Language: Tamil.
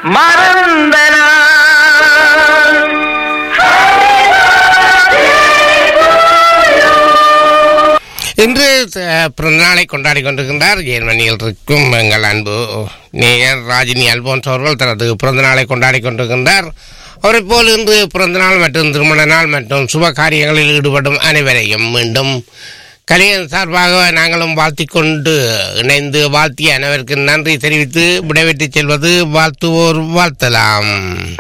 மறந்த நாள் இன்று அஹ், பிறந்தநாளை கொண்டாடி கொண்டிருக்கின்றார் ஜெர்மனியில் இருக்கும் எங்கள் அன்பு நேயர் ராஜினி அல்போன்ஸ் அவர்கள் தனது பிறந்தநாளை கொண்டாடி கொண்டிருக்கின்றார் அவரைப் போல் இன்று பிறந்தநாள் மற்றும் திருமண நாள் மற்றும் சுப காரியங்களில் ஈடுபடும் அனைவரையும் மீண்டும் கலைஞர் சார்பாக நாங்களும் வாழ்த்திக் கொண்டு இணைந்து வாழ்த்திய அனைவருக்கு நன்றி தெரிவித்து விடைபெற்றுச் செல்வது வாழ்த்துவோர் வாழ்த்தலாம்